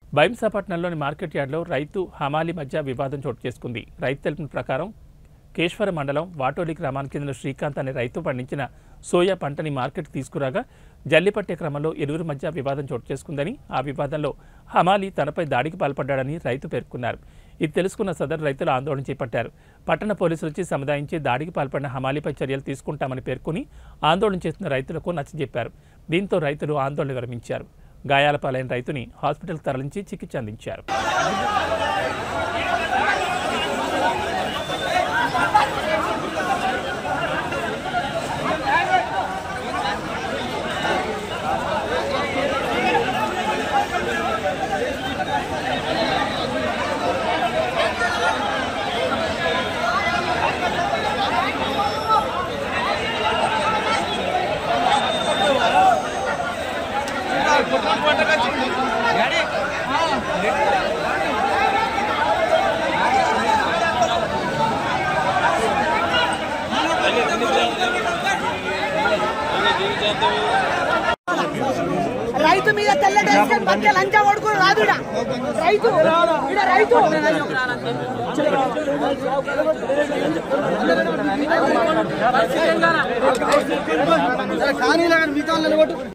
బైంసాపట్నంలోని market యార్డ్లో రైతు హమాలి మధ్య వివాదం చోటు చేసుకుంది రైతు తెలిపిన ప్రకారం కేశ్వర మండలం వాటోలి గ్రామానికి చెందిన శ్రీకాంత్ అనే రైతు పండించిన సోయా పంటని మార్కెట్కి తీసుకురాగా జల్లిపట్టే క్రమంలో ఇరువురి మధ్య వివాదం చోటు చేసుకుందని ఆ వివాదంలో హమాలి తనపై దాడికి పాల్పడ్డాడని రైతు పేర్కొన్నారు ఇది తెలుసుకున్న సదరు రైతులు ఆందోళన చేపట్టారు పట్టణ పోలీసులు వచ్చి సముదాయించి దాడికి పాల్పడిన హమాలీపై చర్యలు తీసుకుంటామని పేర్కొని ఆందోళన చేస్తున్న రైతులకు నచ్చజెప్పారు దీంతో రైతులు ఆందోళన విరమించారు గాయాల పాలైన రైతుని హాస్పిటల్కి తరలించి చికిత్స అందించారు రైతు మీద తెల్ల డేసుకొని మధ్య లంచా కొడుకుని రాదు ఈడ. రైతు ఈడ రైతు కానీ మిగతా